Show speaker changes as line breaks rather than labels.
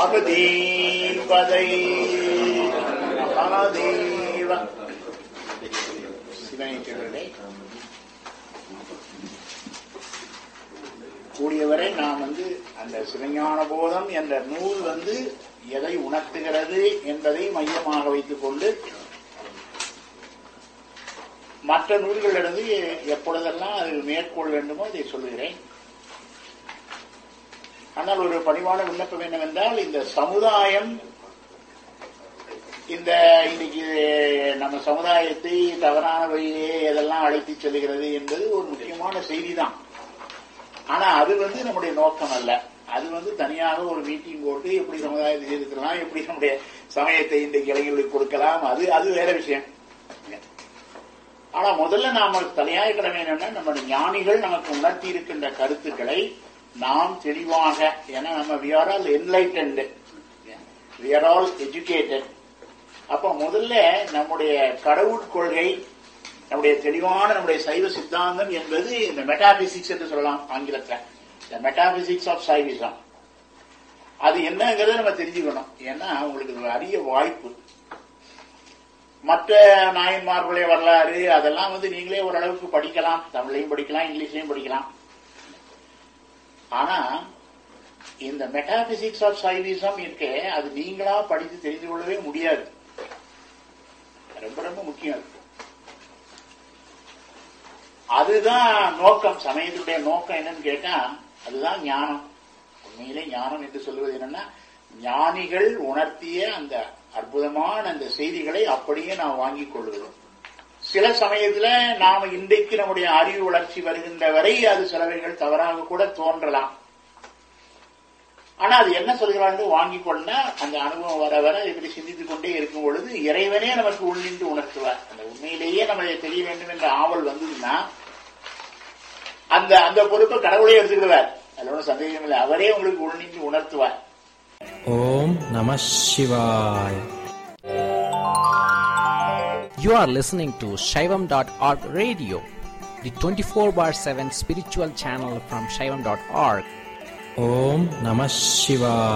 பார்வதீபதை மகாதேவ சிவனை கூடியவரை நாம் வந்து அந்த சிவஞான போதம் என்ற நூல் வந்து எதை உணர்த்துகிறது என்பதை மையமாக வைத்துக் கொண்டு மற்ற நூல்களிலிருந்து எப்பொழுதெல்லாம் அதில் மேற்கொள் வேண்டுமோ அதை சொல்லுகிறேன் ஆனால் ஒரு பணிவான விண்ணப்பம் என்னவென்றால் இந்த சமுதாயம் இந்த இன்னைக்கு நம்ம சமுதாயத்தை தவறான வழியிலே எதெல்லாம் அழைத்து செல்கிறது என்பது ஒரு முக்கியமான செய்தி தான் ஆனா அது வந்து நம்முடைய நோக்கம் அல்ல அது வந்து தனியாக ஒரு மீட்டிங் போட்டு எப்படி சமுதாயத்தை செய்திருக்கலாம் எப்படி நம்முடைய சமயத்தை இன்றைக்கு இளைஞர்களுக்கு கொடுக்கலாம் அது அது வேற விஷயம் ஆனா முதல்ல நாம தலையாய கடமை என்னன்னா நம்ம ஞானிகள் நமக்கு உணர்த்தி இருக்கின்ற கருத்துக்களை நாம் தெளிவாக ஏன்னா நம்ம we are all enlightened we are all educated அப்ப முதல்ல நம்முடைய கடவுள் கொள்கை நம்முடைய தெளிவான நம்முடைய சைவ சித்தாந்தம் என்பது இந்த மெட்டாபிசிக்ஸ் என்று சொல்லலாம் ஆங்கிலத்தில் மெட்டாபிசிக்ஸ் ஆஃப் சைவிசம் அது என்னங்கிறத நம்ம தெரிஞ்சுக்கணும் ஏன்னா உங்களுக்கு ஒரு அரிய வாய்ப்பு மற்ற நாயன்மார்களுடைய வரலாறு அதெல்லாம் வந்து நீங்களே ஓரளவுக்கு படிக்கலாம் தமிழையும் படிக்கலாம் இங்கிலீஷ்லையும் படிக்கலாம் ஆனா இந்த மெட்டாபிசிக்ஸ் ஆஃப் சைவிசம் இருக்கே அது நீங்களா படித்து தெரிந்து கொள்ளவே முடியாது ரொம்ப ரொம்ப முக்கியம் அது அதுதான் நோக்கம் சமயத்துடைய நோக்கம் என்னன்னு கேட்டா அதுதான் ஞானம் உண்மையிலே ஞானம் என்று சொல்வது என்னன்னா ஞானிகள் உணர்த்திய அந்த அற்புதமான அந்த செய்திகளை அப்படியே நாம் வாங்கிக் கொள்வது சில சமயத்துல நாம இன்றைக்கு நம்முடைய அறிவு வளர்ச்சி வருகின்ற வரை அது சிலவைகள் தவறாக கூட தோன்றலாம் ஆனா அது என்ன சொல்கிறான்னு வாங்கிக் கொள்ள அந்த அனுபவம் வர வர இப்படி சிந்தித்துக் கொண்டே இருக்கும் பொழுது இறைவனே நமக்கு உள்ளின்று உணர்த்துவார் அந்த உண்மையிலேயே நம்ம தெரிய வேண்டும் என்ற ஆவல் வந்ததுன்னா அந்த அந்த பொறுப்பை கடவுளே எடுத்துக்கிடுவார் அதுல ஒன்றும் சந்தேகம் இல்லை அவரே உங்களுக்கு உள்ளின்று உணர்த்துவார்
ஓம் நம சிவாய்
You are listening to Shaivam.org radio, the 24 bar 7 spiritual channel from Shaivam.org.
ஓம் நம சிவாய்